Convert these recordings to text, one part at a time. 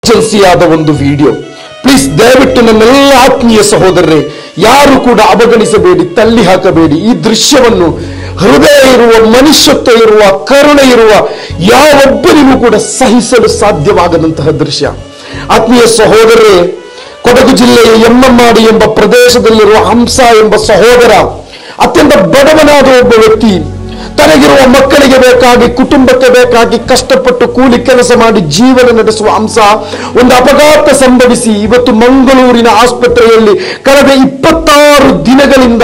ಎಮರ್ಜೆನ್ಸಿಯಾದ ಒಂದು video please ದಯವಿಟ್ಟು ನನ್ನೆಲ್ಲ ಆತ್ಮೀಯ ಸಹೋದರರೇ ಯಾರು ಕೂಡ ಅವಗಣಿಸಬೇಡಿ ತಳ್ಳಿ ಹಾಕಬೇಡಿ ಈ ದೃಶ್ಯವನ್ನು ಹೃದಯ ಇರುವ ಮನುಷ್ಯತ್ವ ಇರುವ ಕರುಣೆ ಇರುವ ಯಾವೊಬ್ಬರಿಗೂ ಕೂಡ ಸಹಿಸಲು ಸಾಧ್ಯವಾಗದಂತಹ ದೃಶ್ಯ ಆತ್ಮೀಯ ಸಹೋದರರೇ ಕೊಡಗು ಜಿಲ್ಲೆಯ ಎಮ್ಮಮ್ಮಾಡಿ ಎಂಬ ಪ್ರದೇಶದಲ್ಲಿರುವ ಹಂಸ ಎಂಬ ಸಹೋದರ ಅತ್ಯಂತ ಬಡವನಾದ ಒಬ್ಬ ವ್ಯಕ್ತಿ ತನಗಿರುವ ಮಕ್ಕಳಿಗೆ ಬೇಕಾಗಿ ಕುಟುಂಬಕ್ಕೆ ಬೇಕಾಗಿ ಕಷ್ಟಪಟ್ಟು ಕೂಲಿ ಕೆಲಸ ಮಾಡಿ ಜೀವನ ನಡೆಸುವ ಅಂಶ ಒಂದು ಅಪಘಾತ ಸಂಭವಿಸಿ ಇವತ್ತು ಮಂಗಳೂರಿನ ಆಸ್ಪತ್ರೆಯಲ್ಲಿ ಕಳೆದ ಇಪ್ಪತ್ತಾರು ದಿನಗಳಿಂದ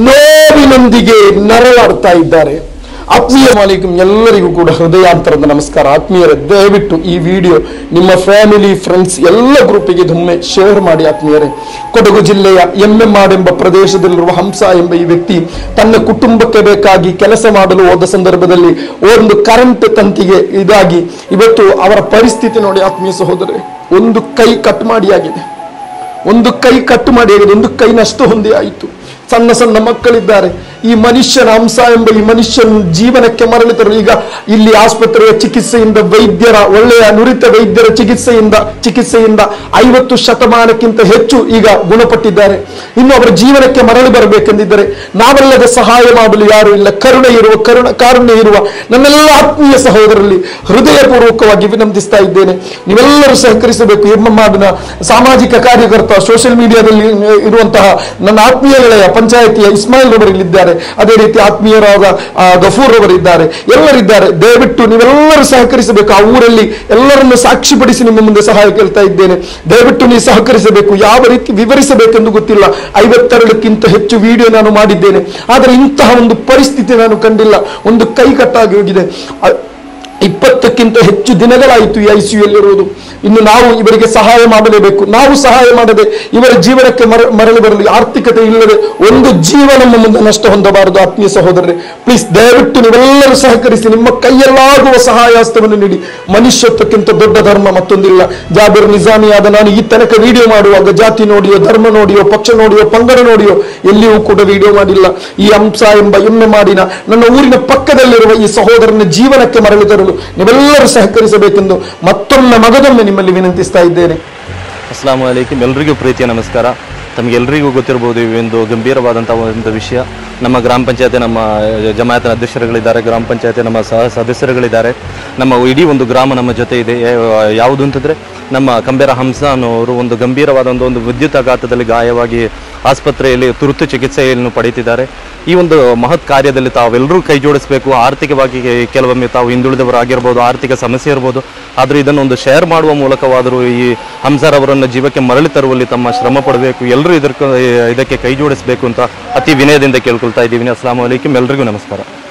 ನೋವಿನೊಂದಿಗೆ ನರಳಾಡ್ತಾ ಇದ್ದಾರೆ ಆತ್ಮೀಯ ಮಾಲೀಕಂ ಎಲ್ಲರಿಗೂ ಕೂಡ ಹೃದಯಾಂತರದ ನಮಸ್ಕಾರ ಆತ್ಮೀಯರೇ ದಯವಿಟ್ಟು ಈ ವಿಡಿಯೋ ನಿಮ್ಮ ಫ್ಯಾಮಿಲಿ ಫ್ರೆಂಡ್ಸ್ ಎಲ್ಲ ಗ್ರೂಪಿಗೆ ಒಮ್ಮೆ ಶೇರ್ ಮಾಡಿ ಆತ್ಮೀಯರೇ ಕೊಡಗು ಜಿಲ್ಲೆಯ ಎಮ್ಮೆಮ್ಮಾಡ್ ಎಂಬ ಪ್ರದೇಶದಲ್ಲಿರುವ ಹಂಸ ಎಂಬ ಈ ವ್ಯಕ್ತಿ ತನ್ನ ಕುಟುಂಬಕ್ಕೆ ಬೇಕಾಗಿ ಕೆಲಸ ಮಾಡಲು ಹೋದ ಸಂದರ್ಭದಲ್ಲಿ ಒಂದು ಕರೆಂಟ್ ತಂತಿಗೆ ಇದಾಗಿ ಇವತ್ತು ಅವರ ಪರಿಸ್ಥಿತಿ ನೋಡಿ ಆತ್ಮೀಯ ಸಹೋದರೇ ಒಂದು ಕೈ ಕಟ್ ಮಾಡಿ ಆಗಿದೆ ಒಂದು ಕೈ ಕಟ್ಟು ಮಾಡಿ ಆಗಿದೆ ಒಂದು ಕೈ ನಷ್ಟ ಹೊಂದಿ ಆಯಿತು ಸಣ್ಣ ಸಣ್ಣ ಮಕ್ಕಳಿದ್ದಾರೆ ಈ ಮನುಷ್ಯನ ಅಂಶ ಎಂಬ ಈ ಮನುಷ್ಯನ ಜೀವನಕ್ಕೆ ಮರಳಿ ತರಲು ಈಗ ಇಲ್ಲಿ ಆಸ್ಪತ್ರೆಯ ಚಿಕಿತ್ಸೆಯಿಂದ ವೈದ್ಯರ ಒಳ್ಳೆಯ ನುರಿತ ವೈದ್ಯರ ಚಿಕಿತ್ಸೆಯಿಂದ ಚಿಕಿತ್ಸೆಯಿಂದ ಐವತ್ತು ಶತಮಾನಕ್ಕಿಂತ ಹೆಚ್ಚು ಈಗ ಗುಣಪಟ್ಟಿದ್ದಾರೆ ಇನ್ನು ಅವರ ಜೀವನಕ್ಕೆ ಮರಳಿ ಬರಬೇಕೆಂದಿದ್ದರೆ ನಾವೆಲ್ಲದ ಸಹಾಯ ಮಾಡಲು ಯಾರು ಇಲ್ಲ ಕರುಣೆ ಇರುವ ಕರುಣ ಕಾರುಣ್ಯ ಇರುವ ನನ್ನೆಲ್ಲ ಆತ್ಮೀಯ ಸಹೋದರಲ್ಲಿ ಹೃದಯಪೂರ್ವಕವಾಗಿ ವಿನಂತಿಸ್ತಾ ಇದ್ದೇನೆ ನೀವೆಲ್ಲರೂ ಸಹಕರಿಸಬೇಕು ಎಮ್ಮಮ್ಮಾಡಿನ ಸಾಮಾಜಿಕ ಕಾರ್ಯಕರ್ತ ಸೋಷಿಯಲ್ ಮೀಡಿಯಾದಲ್ಲಿ ಇರುವಂತಹ ನನ್ನ ಆತ್ಮೀಯ ಗೆಳೆಯ ಪಂಚಾಯತಿಯ ಇಸ್ಮಾಯಿಲ್ ರವರಿಲ್ಲಿದ್ದಾರೆ ಅದೇ ರೀತಿ ಆತ್ಮೀಯರಾದ ಆ, ಗಫೂರ್ ರವರಿದ್ದಾರೆ ಎಲ್ಲರಿದ್ದಾರೆ ದಯವಿಟ್ಟು ನೀವೆಲ್ಲರೂ ಸಹಕರಿಸಬೇಕು ಆ ಊರಲ್ಲಿ ಎಲ್ಲರನ್ನು ಸಾಕ್ಷಿಪಡಿಸಿ ನಿಮ್ಮ ಮುಂದೆ ಸಹಾಯ ಕೇಳ್ತಾ ಇದ್ದೇನೆ ದಯವಿಟ್ಟು ನೀವು ಸಹಕರಿಸಬೇಕು ಯಾವ ರೀತಿ ವಿವರಿಸಬೇಕೆಂದು ಗೊತ್ತಿಲ್ಲ ಐವತ್ತೆರಡಕ್ಕಿಂತ ಹೆಚ್ಚು ವಿಡಿಯೋ ನಾನು ಮಾಡಿದ್ದೇನೆ ಆದರೆ ಇಂತಹ ಒಂದು ಪರಿಸ್ಥಿತಿ ನಾನು ಕಂಡಿಲ್ಲ ಒಂದು ಕೈ ಕಟ್ಟಾಗಿ ಹೋಗಿದೆ ಅ- ಇಪ್ಪತ್ತಕ್ಕಿಂತ ಹೆಚ್ಚು ದಿನಗಳಾಯಿತು ಈ ಐ ಇರುವುದು ಇನ್ನು ನಾವು ಇವರಿಗೆ ಸಹಾಯ ಮಾಡಲೇಬೇಕು ನಾವು ಸಹಾಯ ಮಾಡದೆ ಇವರ ಜೀವನಕ್ಕೆ ಮರ ಮರಳಿ ಬರಲಿ ಆರ್ಥಿಕತೆ ಇಲ್ಲದೆ ಒಂದು ಜೀವ ನಮ್ಮ ಮುಂದೆ ನಷ್ಟ ಹೊಂದಬಾರದು ಆತ್ಮೀಯ ಸಹೋದರರೇ ಪ್ಲೀಸ್ ದಯವಿಟ್ಟು ನೀವೆಲ್ಲರೂ ಸಹಕರಿಸಿ ನಿಮ್ಮ ಕೈಯಲ್ಲಾಗುವ ಸಹಾಯ ಹಸ್ತವನ್ನು ನೀಡಿ ಮನುಷ್ಯತ್ವಕ್ಕಿಂತ ದೊಡ್ಡ ಧರ್ಮ ಮತ್ತೊಂದಿಲ್ಲ ಜಾಬಿರ್ ನಿಜಾಮಿಯಾದ ನಾನು ಈ ತನಕ ವಿಡಿಯೋ ಮಾಡುವಾಗ ಜಾತಿ ನೋಡಿಯೋ ಧರ್ಮ ನೋಡಿಯೋ ಪಕ್ಷ ನೋಡಿಯೋ ಪಂಗಡ ನೋಡಿಯೋ ಎಲ್ಲಿಯೂ ಕೂಡ ವಿಡಿಯೋ ಮಾಡಿಲ್ಲ ಈ ಅಂಶ ಎಂಬ ಎಮ್ಮೆ ಮಾಡಿನ ನನ್ನ ಊರಿನ ಪಕ್ಕದಲ್ಲಿರುವ ಈ ಸಹೋದರನ ಜೀವನಕ್ಕೆ ಮರಳಿ ತರಲು ನೀವೆಲ್ಲರೂ ಸಹಕರಿಸಬೇಕೆಂದು ಮತ್ತೊಮ್ಮೆ ಮಗದೊಮ್ಮೆ ನಿಮ್ಮಲ್ಲಿ ವಿನಂತಿಸ್ತಾ ಇದ್ದೇನೆ ಅಸ್ಲಾಂ ವಲೈಕುಮ್ ಎಲ್ರಿಗೂ ಪ್ರೀತಿಯ ನಮಸ್ಕಾರ ತಮಗೆಲ್ಲರಿಗೂ ಗೊತ್ತಿರಬಹುದು ಈ ಒಂದು ಗಂಭೀರವಾದಂಥ ಒಂದು ವಿಷಯ ನಮ್ಮ ಗ್ರಾಮ ಪಂಚಾಯತಿ ನಮ್ಮ ಜಮಾಯತಿನ ಅಧ್ಯಕ್ಷರುಗಳಿದ್ದಾರೆ ಗ್ರಾಮ ಪಂಚಾಯತಿ ನಮ್ಮ ಸಹ ಸದಸ್ಯರುಗಳಿದ್ದಾರೆ ನಮ್ಮ ಇಡೀ ಒಂದು ಗ್ರಾಮ ನಮ್ಮ ಜೊತೆ ಇದೆ ಯಾ- ಯಾವುದು ಅಂತಂದರೆ ನಮ್ಮ ಕಂಬೇರ ಹಂಸ ಅನ್ನೋರು ಒಂದು ಗಂಭೀರವಾದ ಒಂದು ಒಂದು ವಿದ್ಯುತ್ ಆಘಾತದಲ್ಲಿ ಗಾಯವಾಗಿ ಆಸ್ಪತ್ರೆಯಲ್ಲಿ ತುರ್ತು ಚಿಕಿತ್ಸೆಯನ್ನು ಪಡೆಯುತ್ತಿದ್ದಾರೆ ಈ ಒಂದು ಮಹತ್ ಕಾರ್ಯದಲ್ಲಿ ತಾವೆಲ್ಲರೂ ಕೈ ಜೋಡಿಸಬೇಕು ಆರ್ಥಿಕವಾಗಿ ಕೆಲವೊಮ್ಮೆ ತಾವು ಹಿಂದುಳಿದವರಾಗಿರ್ಬೋದು ಆರ್ಥಿಕ ಸಮಸ್ಯೆ ಇರ್ಬೋದು ಆದರೂ ಇದನ್ನು ಒಂದು ಶೇರ್ ಮಾಡುವ ಮೂಲಕವಾದರೂ ಈ ಹಂಸರವರನ್ನು ಜೀವಕ್ಕೆ ಮರಳಿ ತರುವಲ್ಲಿ ತಮ್ಮ ಶ್ರಮ ಪಡಬೇಕು ಎಲ್ಲರೂ ಇದಕ್ಕೆ ಇದಕ್ಕೆ ಕೈ ಜೋಡಿಸಬೇಕು ಅಂತ ಅತಿ ವಿನಯದಿಂದ ಕೇಳ್ಕೊಳ್ತಾ ಇದ್ದೀವಿ ಅಸ್ಲಾಂ ವಲೈಕುಮ್ ಎಲ್ರಿಗೂ ನಮಸ್ಕಾರ